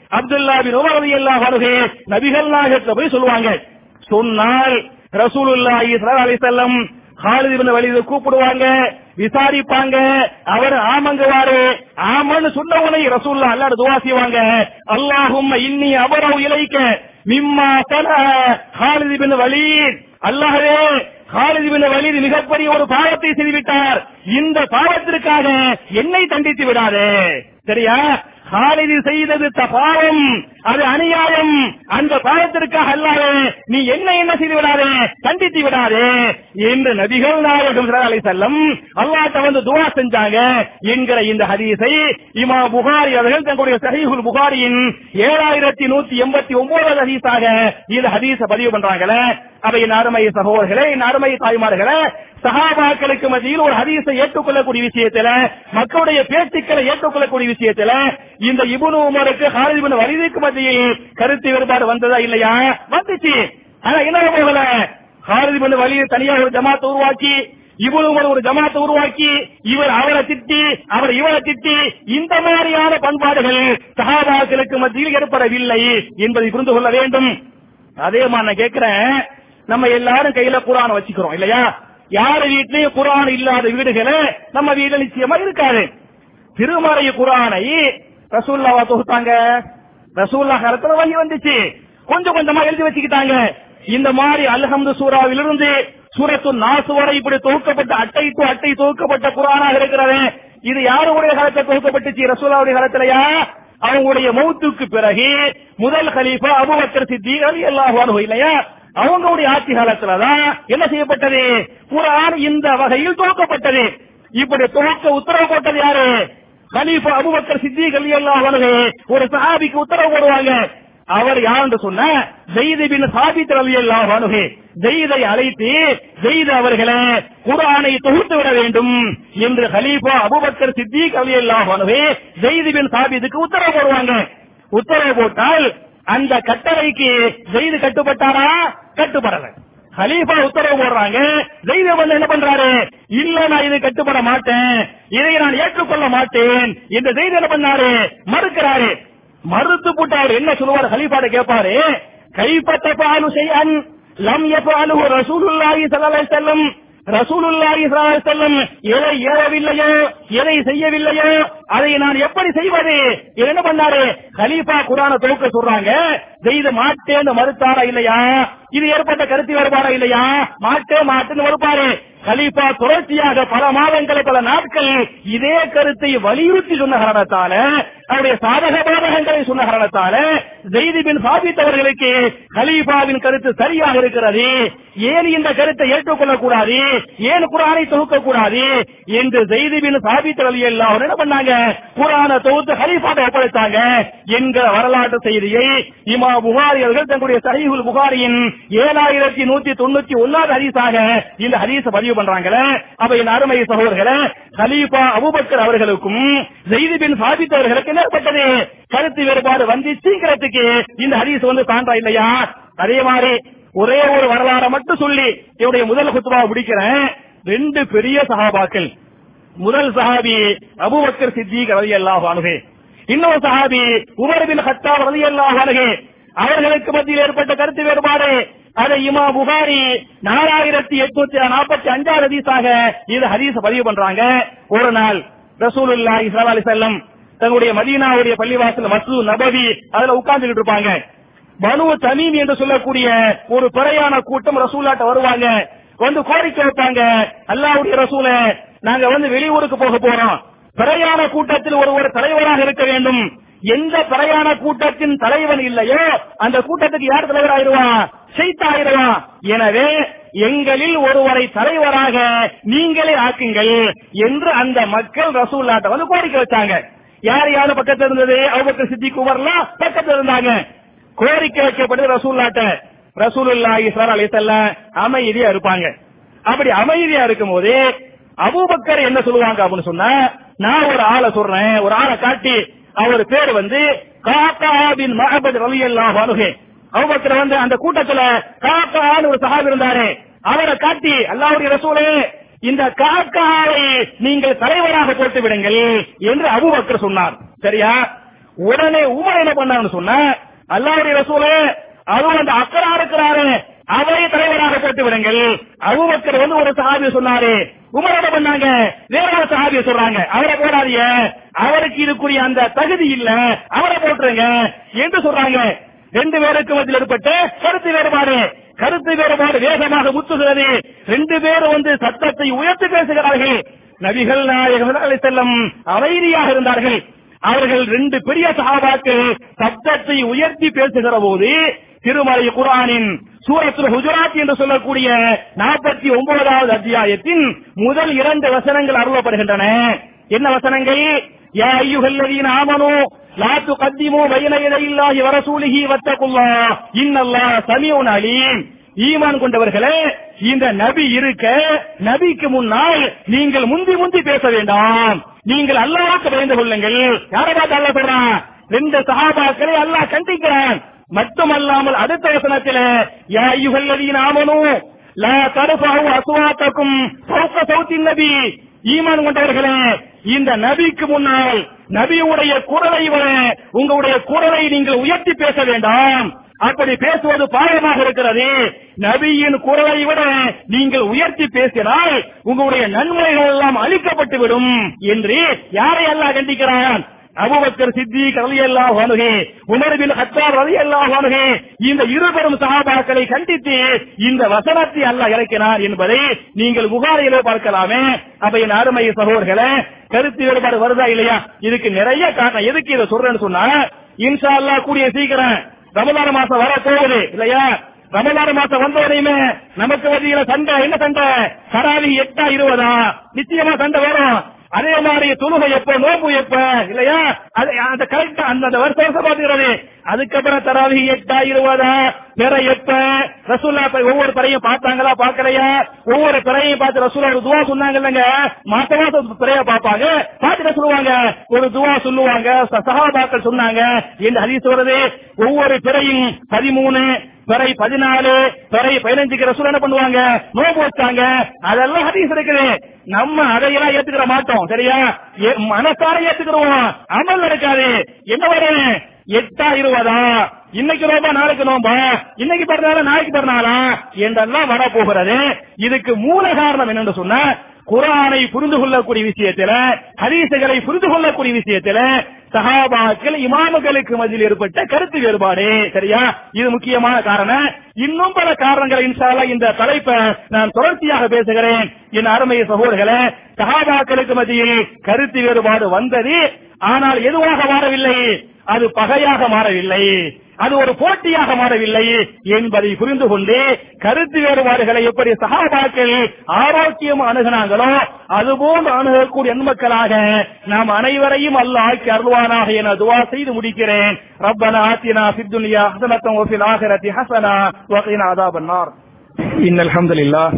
Speaker 1: அப்துல்லா பின் உமர் ரலியல்லாஹு அன்ஹு நபிகள் நாயகத்துல போய் சொல்லுவாங்க சொன்னால் ரசூலுல்லாஹி ஸல்லல்லாஹு அலைஹி வஸல்லம் ஹாலித் இப்னு வலீத கூப்பிடுவாங்க விசாரிப்பாங்க அவர் ஆமங்குவாரு ஆமன்னு சொன்ன உடனே ரசூலுல்லாஹ் அல்லாஹ் துஆ செய்வாங்க அல்லாஹும்ம இன்னி அபரவு இலைக்க மிம்மா தன ஹாலித் இப்னு வலீத் அல்லாஹ்வே ஹாலித் இப்னு வலீத் மிகப்பெரிய ஒரு பாவத்தை செய்துவிட்டார் இந்த பாவத்திற்காக என்னை தண்டித்து விடாதே சரியா ஹாலிது செய்தது த பாவம் அது அநியாயம் அந்த பாவத்திற்காக அல்லாதே நீ என்ன என்ன செய்து விடாதே கண்டித்து விடாதே என்று நபிகள் நாயகம் அலை செல்லம் அல்லாட்ட வந்து துவா செஞ்சாங்க என்கிற இந்த ஹதீஸை இமா புகாரி அவர்கள் தங்களுடைய சஹீஹுல் புகாரியின் ஏழாயிரத்தி நூத்தி எண்பத்தி ஒன்பதாவது ஹதீஸாக இந்த ஹதீஸ பதிவு பண்றாங்களே அவை என் அருமை சகோதரர்களே என் அருமை தாய்மார்களே சஹாபாக்களுக்கு மத்தியில் ஒரு ஹதீஸை ஏற்றுக்கொள்ளக்கூடிய விஷயத்துல மக்களுடைய பேச்சுக்களை ஏற்றுக்கொள்ளக்கூடிய விஷயத்துல இந்த இபுனு உமருக்கு ஹாலித் இப்னு வலிதுக்கு மத்தியில் கருத்து வேறுபாடு வந்ததா இல்லையா வந்துச்சு ஆனா என்ன போகல ஹாலித் இப்னு வலிது தனியாக ஒரு ஜமாத்தை உருவாக்கி இவரு உமர் ஒரு ஜமாத்தை உருவாக்கி இவர் அவரை திட்டி அவர் இவரை திட்டி இந்த மாதிரியான பண்பாடுகள் சஹாபாக்களுக்கு மத்தியில் ஏற்படவில்லை என்பதை புரிந்து கொள்ள வேண்டும் அதே மாதிரி நான் கேட்கிறேன் நம்ம எல்லாரும் கையில குரான் வச்சுக்கிறோம் இல்லையா யார் வீட்லயும் குரான் இல்லாத வீடுகளை நம்ம வீட்டுல நிச்சயமா இருக்காது திருமறை குரானை ரசூல்லாவா தொகுத்தாங்க ரசூல்லா காலத்துல வழி வந்துச்சு கொஞ்சம் கொஞ்சமா எழுதி வச்சுக்கிட்டாங்க இந்த மாதிரி அல்ஹம்து சூறாவிலிருந்து சூரத்து நாசு வரை இப்படி தொகுக்கப்பட்ட அட்டை டு அட்டை தொகுக்கப்பட்ட குரானாக இருக்கிறது இது யாருடைய காலத்துல தொகுக்கப்பட்டுச்சு ரசூல்லாவுடைய காலத்திலயா அவங்களுடைய மௌத்துக்கு பிறகு முதல் கலீஃபா அபுபக்கர் சித்திக் அலி அல்லாஹ் இல்லையா அவங்களுடைய ஆட்சி காலத்துலதான் என்ன செய்யப்பட்டது குரான் இந்த வகையில் துவக்கப்பட்டது இப்படி துவக்க உத்தரவு போட்டது யாரு கலீஃபா அபுபக்கர் சித்திக் அலி அல்லாஹ் ஒரு சஹாபிக்கு உத்தரவு போடுவாங்க அவர் யார் சொன்ன ஜெயிது பின் சாபித் அலி அல்லாஹ் அனுகே ஜெயிதை அழைத்து ஜெயித் அவர்களே குரானை தொகுத்து விட வேண்டும் என்று ஹலீஃபா அபுபக்கர் சித்திக் அலி அல்லாஹ் அனுகே ஜெயிது பின் சாபித்துக்கு உத்தரவு போடுவாங்க உத்தரவு போட்டால் அந்த கட்டளைக்கு ஜெயிது கட்டுப்பட்டாரா கட்டுப்படல ஹலீஃபா உத்தரவு போடுறாங்க ஜெயித வந்து என்ன பண்றாரு இல்ல நான் இது கட்டுப்பட மாட்டேன் இதை நான் ஏற்றுக்கொள்ள மாட்டேன் இந்த ஜெயித் என்ன பண்ணாரு மறுக்கிறாரு மறுத்து போட்டு அவர் என்ன சொல்லுவார் ஹலீஃபாட கேட்பாரு கைப்பற்ற பாலு செய்யன் லம் எப்பாலு ரசூலுல்லாஹி ஸல்லல்லாஹு அலைஹி வஸல்லம் ரசூலுல்லாஹி ஸல்லல்லாஹு அலைஹி வஸல்லம் எதை ஏறவில்லையோ எதை செய்யவில்லையோ அதை நான் எப்படி செய்வது இவர் என்ன பண்ணாரு கலீஃபா குரான தொகுக்க சொல்றாங்க செய்த மாட்டேன்னு மறுத்தாரா இல்லையா இது ஏற்பட்ட கருத்து வேறுபாடா இல்லையா மாட்டே மாட்டேன்னு மறுப்பாரு கலீஃபா தொடர்ச்சியாக பல மாதங்களை பல நாட்கள் இதே கருத்தை வலியுறுத்தி சொன்ன காரணத்தால அவருடைய சாதக பாதகங்களை சொன்ன காரணத்தால ஜெய்தி பின் சாபித் அவர்களுக்கு கலீஃபாவின் கருத்து சரியாக இருக்கிறது ஏன் இந்த கருத்தை ஏற்றுக்கொள்ளக் கூடாது ஏன் குரானை தொகுக்க கூடாது என்று ஜெய்தி பின் சாபித் அலி எல்லாம் என்ன பண்ணாங்க குரானை தொகுத்து ஹலீஃபாவை ஒப்படைத்தாங்க என்கிற வரலாற்று செய்தியை இமா புகாரி அவர்கள் தங்களுடைய சஹீஹுல் புகாரியின் ஏழாயிரத்தி நூத்தி தொண்ணூத்தி ஒன்னாவது ஹதீஸாக இந்த ஹதீஸ பதிவு பண்றாங்களே அப்ப என் அருமை சகோதரர்களே ஹலீஃபா அபூபக்கர் அவர்களுக்கும் ஜெயிது பின் சாபித் அவர்களுக்கு என்ன ஏற்பட்டது கருத்து வேறுபாடு வந்துச்சுங்கிறதுக்கு இந்த ஹதீஸ் வந்து சான்றா இல்லையா அதே மாதிரி ஒரே ஒரு வரலாறை மட்டும் சொல்லி என்னுடைய முதல் குத்துபா முடிக்கிறேன் ரெண்டு பெரிய சஹாபாக்கள் முதல் சஹாபி அபூபக்கர் சித்திக் ரலியல்லாஹு அன்ஹு இன்னொரு சஹாபி உமர் பின் கத்தாப் ரலியல்லாஹு அன்ஹு அவர்களுக்கு மத்தியில் ஏற்பட்ட கருத்து வேறுபாடு அதை இமா புகாரி நாலாயிரத்தி எட்நூத்தி நாற்பத்தி அஞ்சாவது ஹதீஸாக இது ஹதீஸ் பதிவு பண்றாங்க ஒரு நாள் ரசூலுல்லாஹி ஸல்லல்லாஹு அலைஹி வஸல்லம் தங்களுடைய மதீனாவுடைய பள்ளிவாசல் மஸ்ஜித் நபவி அதுல உட்கார்ந்துகிட்டு இருப்பாங்க பனு தமீம் என்று சொல்லக்கூடிய ஒரு பிறையான கூட்டம் ரசூலாட்ட வருவாங்க வந்து கோரிக்கை வைப்பாங்க அல்லாஹ்வுடைய ரசூல நாங்க வந்து வெளியூருக்கு போக போறோம் பிரயாண கூட்டத்தில் ஒருவர் தலைவராக இருக்க வேண்டும் எந்த பிரயாண கூட்டத்தின் தலைவன் இல்லையோ அந்த கூட்டத்துக்கு யார் தலைவர் ஆயிடுவான் செய்தா ஆயிடுவான் எனவே எங்களில் ஒருவரை தலைவராக நீங்களே ஆக்குங்கள் என்று அந்த மக்கள் ரசூல்லாட்ட வந்து கோரிக்கை வச்சாங்க யார் யாரு பக்கத்துல இருந்தது அவங்க சித்திக் உமர்லாம் பக்கத்துல இருந்தாங்க கோரிக்கை வைக்கப்பட்டது ரசூல்லாட்ட ரசூலுல்லாஹி ஸல்லல்லாஹு அலைஹி வஸல்லம் அமைதியா இருப்பாங்க அப்படி அமைதியா இருக்கும்போது அபூபக்கர் என்ன சொல்லுவாங்க அப்படின்னு சொன்னா நான் ஒரு ஆளை சொல்றேன் ஒரு ஆளை காட்டி அவர் பேர் வந்து காக்கா பின் மஹபத் ரலியல்லாஹு அன்ஹு அபூபக்கர் வந்து அந்த கூட்டத்துல காக்கான்னு ஒரு சஹாபி இருந்தாரு அவரை காட்டி அல்லாஹ்வுடைய ரசூலே இந்த காக்காவை நீங்கள் தலைவராக போட்டு விடுங்கள் என்று அபூபக்கர் சொன்னார் சரியா உடனே உமர் என்ன பண்ணாருன்னு சொன்னா அல்லாவுடைய ரசூலே அதுவும் அந்த அக்கரா இருக்கிறாரு அவரை தலைவராக போட்டு விடுங்கள் அபூபக்கர் வந்து ஒரு சஹாபிய சொன்னாரு உமர் என்ன பண்ணாங்க வேற ஒரு சஹாபிய சொல்றாங்க அவரை போடாதீங்க அவருக்கு இதுக்குரிய அந்த தகுதி இல்ல அவரை போட்டுருங்க என்று சொல்றாங்க ரெண்டு பேருக்கு மத்தியில் ஏற்பட்ட கருத்து வேறுபாடு கருத்து வேறுபாடு வேகமாக முத்துகிறது ரெண்டு பேரும் வந்து சத்தத்தை உயர்த்தி பேசுகிறார்கள் நபிகள் நாயகம் அலை செல்லம் அமைதியாக இருந்தார்கள் அவர்கள் ரெண்டு பெரிய சகாபாக்கள் சத்தத்தை உயர்த்தி பேசுகிற போது திருமலை குரானின் சூரத்துல் ஹுஜராத் என்று சொல்லக்கூடிய நாற்பத்தி ஒன்பதாவது அத்தியாயத்தின் முதல் இரண்டு வசனங்கள் அருளப்படுகின்றன என்ன வசனங்கள் யா ஐயுகல்லதீன ஆமனு லா துகத்திமு பைன யதையில்லாஹி வ ரசூலிஹி வத்தகுல்லாஹ் இன்னல்லாஹ சமீஉன் அலீம் ஈமான் கொண்டவர்களே இந்த நபி இருக்க நபிக்கு முன்னால் நீங்கள் முந்தி முந்தி பேச வேண்டாம் நீங்கள் அல்லாஹ்வுக்கு பயந்து கொள்ளுங்கள் யாரை பார்த்து அல்லாஹ் சொல்றான் ரெண்டு சஹாபாக்களை அல்லாஹ் கண்டிக்கிறான் மட்டுமல்லாமல் அடுத்த வசனத்தில் யா ஐயுகல்லதீன ஆமனு லா தர்ஃபஉ அஸ்வாத்தக்கும் ஃபௌக சௌத்தின் நபி ஈமான் கொண்டவர்களே இந்த நபிக்கு முன்னால் நபியுடைய குரலை விட உங்களுடைய குரலை நீங்கள் உயர்த்தி பேச வேண்டாம் அப்படி பேசுவது பாயமாக இருக்கிறது நபியின் குரலை விட நீங்கள் உயர்த்தி பேசினால் உங்களுடைய நன்மைகள் எல்லாம் அழிக்கப்பட்டு விடும் என்று யாரை அல்லாஹ் கண்டிக்கிறான் அபுபக்கர் சித்திக் ரலியல்லாஹு அன்ஹு உமர் பின் ஹத்தாப் ரலியல்லாஹு அன்ஹு இந்த இருபெரும் சஹாபாக்களை கண்டித்து இந்த வசனத்தை அல்லாஹ் இறக்கினார் என்பதை நீங்கள் புகாரிலே பார்க்கலாமே அப்ப என் அருமை சகோதரர்களே கருத்து வேறுபாடு வருதா இல்லையா இதுக்கு நிறைய காரணம் எதுக்கு இதை சொல்றேன்னு சொன்னா இன்ஷா அல்லாஹ் கூடிய சீக்கிரம் ரமலான் மாசம் வர போகுது இல்லையா ரமலான் மாசம் வந்தவரையுமே நமக்கு மத்தியில சண்டை என்ன சண்டை சராவி எட்டா இருபதா நிச்சயமா சண்டை வரும் அதே மாதிரி தொழுகை எப்ப நோம்பு எப்ப இல்லையா அது அந்த கரெக்டா அந்த அந்த வருஷம் வருஷம் பாத்துக்கிறது அதுக்கப்புறம் தராவி எட்டா இருபதா பிற எப்ப ரசூல்லா போய் ஒவ்வொரு பிறையும் பார்த்தாங்களா பாக்கலையா ஒவ்வொரு பிறையும் பார்த்து ரசூல்லா ஒரு துவா சொன்னாங்க இல்லைங்க மாச மாசம் பிறைய பார்ப்பாங்க பார்த்துட்டு சொல்லுவாங்க ஒரு துவா சொல்லுவாங்க ச- சஹாபாக்கள் சொன்னாங்க என்று ஹதீஸ் வருது ஒவ்வொரு பிறையும் பதிமூணு பிறை பதினாலு பிறை பதினஞ்சுக்கு ரசூல் என்ன பண்ணுவாங்க நோம்பு வச்சாங்க அதெல்லாம் ஹதீஸ் இருக்குது நம்ம அதையெல்லாம் ஏத்துக்கிற மாட்டோம் சரியா ஏ- மனசார ஏத்துக்கிறோம் அமல் நடக்காது என்ன வரும் எட்டா இருபதா இன்னைக்கு நோம்பா நாளைக்கு நோம்பா இன்னைக்கு பிறந்தால நாளைக்கு பிறந்தாலா என்றெல்லாம் வர போகிறது இதுக்கு மூல காரணம் என்னன்னு சொன்னா குரானை புரிந்து கொள்ளக்கூடிய விஷயத்துல ஹதீசுகளை புரிந்து கொள்ளக்கூடிய விஷயத்துல சஹாபாக்கள் இமாமுகளுக்கு மத்தியில் ஏற்பட்ட கருத்து வேறுபாடு சரியா இது முக்கியமான காரணம் இன்னும் பல காரணங்களை இன்ஷால்லா இந்த தலைப்பை நான் தொடர்ச்சியாக பேசுகிறேன் என் அருமை சகோதரர்களே சஹாபாக்களுக்கு மத்தியில் கருத்து வேறுபாடு வந்தது ஆனால் எதுவாக மாறவில்லை அது பகையாக மாறவில்லை அது ஒரு போட்டியாக மாறவில்லை என்பதை புரிந்து கொண்டு கருத்து வேறுபாடுகளை எப்படி சகாபாக்கள் ஆரோக்கியம் அணுகினாங்களோ அதுபோன்று அணுகக்கூடிய நன்மக்களாக நாம் அனைவரையும் அல்ல ஆக்கி அருள்வானாக என துவா செய்து முடிக்கிறேன் ரப்பனா ஆத்தினா சித்துனியா ஹசனத்தம் வஃபில் ஆகிரத்தி ஹசனா வகைனா அதாபன் நார் إن الحمد لله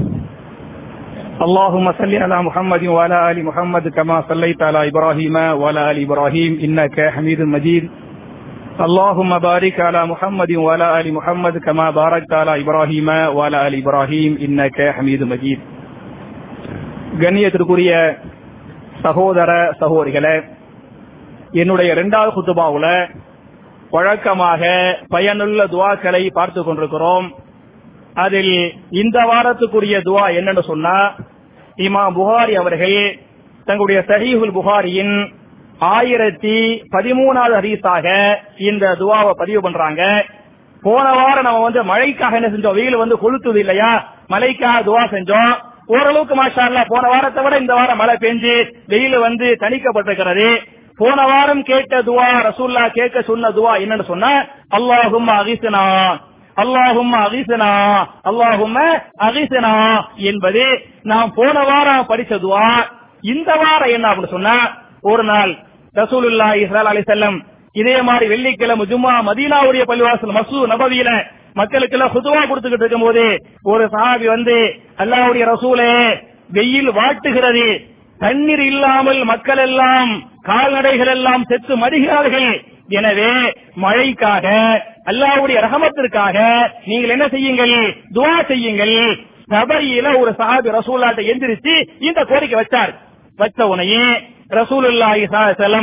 Speaker 1: اللهم صل على محمد وعلى آل محمد كما صليت على إبراهيم وعلى آل إبراهيم إنك حميد مجيد اللهم بارك على محمد وعلى آل محمد كما باركت على إبراهيم وعلى آل إبراهيم إنك حميد مجيد கண்ணியத்திற்குரிய சகோதர சகோதரிகளே என்னுடைய இரண்டாவது குத்துபாவுல வழக்கமாக பயனுள்ள துவாக்களை பார்த்து கொண்டிருக்கிறோம் அதில் இந்த வாரத்துக்குரிய துவா என்னன்னு சொன்னா இமாம் புகாரி அவர்கள் தங்களுடைய சஹீஹுல் புகாரியின் ஆயிரத்தி பதிமூணாவது ஹதீஸாக இந்த துவாவை பதிவு பண்றாங்க போன வாரம் நம்ம வந்து மழைக்காக என்ன செஞ்சோம் வெயில் வந்து கொளுத்துது இல்லையா மழைக்காக துவா செஞ்சோம் ஓரளவுக்கு மாஷா அல்லாஹ் போன வாரத்தை விட இந்த வாரம் மழை பெஞ்சு வெயில் வந்து தணிக்கப்பட்டிருக்கிறது போன வாரம் கேட்ட துவா ரசூல்லா கேட்க சொன்ன துவா என்னன்னு சொன்னா அல்லாஹும் அகிசனா அல்லாஹும் அகிசனா அல்லாஹும் அகிசனா என்பது நாம் போன வாரம் படிச்ச துவா இந்த வாரம் என்ன அப்படின்னு சொன்னா ஒரு நாள் ரசூலுல்லா இஸ்லால் அலி செல்லம் இதே மாதிரி வெள்ளிக்கிழமை ஜும்மா மதீனாவுடைய பள்ளிவாசல் மசூ நபவியில மக்களுக்கு எல்லாம் குதுவா கொடுத்துக்கிட்டு இருக்கும் போது ஒரு சஹாபி வந்து அல்லாஹ்வுடைய ரசூலே வெயில் வாட்டுகிறது தண்ணீர் இல்லாமல் மக்கள் எல்லாம் கால்நடைகள் எல்லாம் செத்து மடிகிறார்கள் எனவே மழைக்காக அல்லாஹ்வுடைய ரஹமத்திற்காக நீங்கள் என்ன செய்யுங்கள் துவா செய்யுங்கள் சபையில ஒரு சஹாபி ரசூல்லாட்ட எந்திரிச்சு இந்த கோரிக்கை வச்சார் வச்ச உடனே ரசூலுல்லாஹி ஸல்லல்லாஹு அலைஹி வஸல்லம்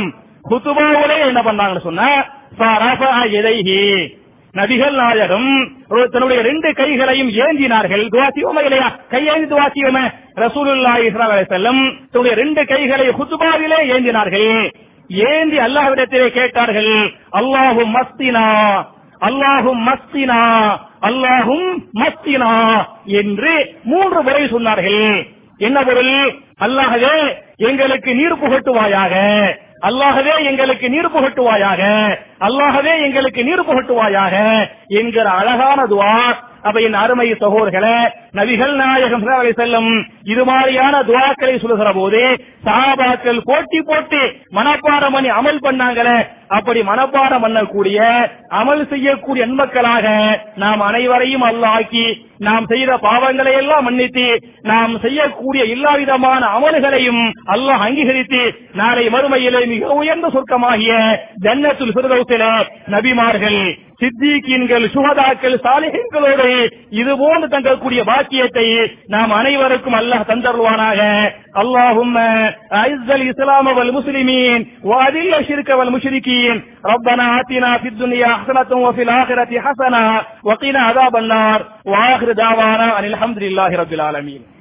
Speaker 1: குத்துபாவிலே என்ன பண்ணாங்கன்னு சொன்னா ஃபரஃபஅ யதைஹி. நபிகள் நாயகம் ஒரு தன்னுடைய ரெண்டு கைகளையும் ஏந்தினார்கள் துவா செய்வோமா இல்லையா கையேந்தி துவா செய்வோமே ரசூலுல்லாஹி ஸல்லல்லாஹு அலைஹி வஸல்லம் தன்னுடைய ரெண்டு கைகளை குத்துபாவிலே ஏந்தினார்கள் ஏந்தி அல்லாஹ்விடத்திலே கேட்டார்கள் அல்லாஹும் மஸ்தினா அல்லாஹும் மஸ்தினா அல்லாஹும் மஸ்தினா என்று மூன்று முறை சொன்னார்கள் என்ன பொருள் அல்லாஹவே எங்களுக்கு நீர் புகட்டுவாயாக அல்லாஹவே எங்களுக்கு நீர் புகட்டுவாயாக அல்லாஹவே எங்களுக்கு நீர் புகட்டுவாயாக என்கிற அழகான துவா அப்ப என் அருமை சகோதரர்களே நபிகள் நாயகம் ஸல்லல்லாஹு அலைஹி வஸல்லம் இது மாதிரியான துவாக்களை சொல்லுகிற போது சஹாபாக்கள் போட்டி போட்டு மனப்பாடம் பண்ணி அமல் பண்ணாங்களே அப்படி மனப்பாடம் பண்ணக்கூடிய அமல் செய்யக்கூடிய நன்மக்களாக நாம் அனைவரையும் அல்லாக்கி நாம் செய்த பாவங்களை எல்லாம் மன்னித்து நாம் செய்யக்கூடிய எல்லா விதமான அமல்களையும் அல்லாஹ் அங்கீகரித்து நாளை மறுமையிலே மிக உயர்ந்த சொர்க்கமாகிய ஜன்னத்துல் ஃபிர்தௌஸில நபிமார்கள் சித்திகீன்கள் சுகதாக்கள் சாலிஹீன்களோடு இது போன்று தங்கக்கூடிய பாக்கியத்தை நாம் அனைவருக்கும் அல்லாஹ் தந்தருவானாக اللهم أعز الإسلام والمسلمين وأذل الشرك والمشركين ربنا آتنا في الدنيا حسنة وفي الآخرة حسنة وقنا عذاب النار وآخر دعوانا أن الحمد لله رب العالمين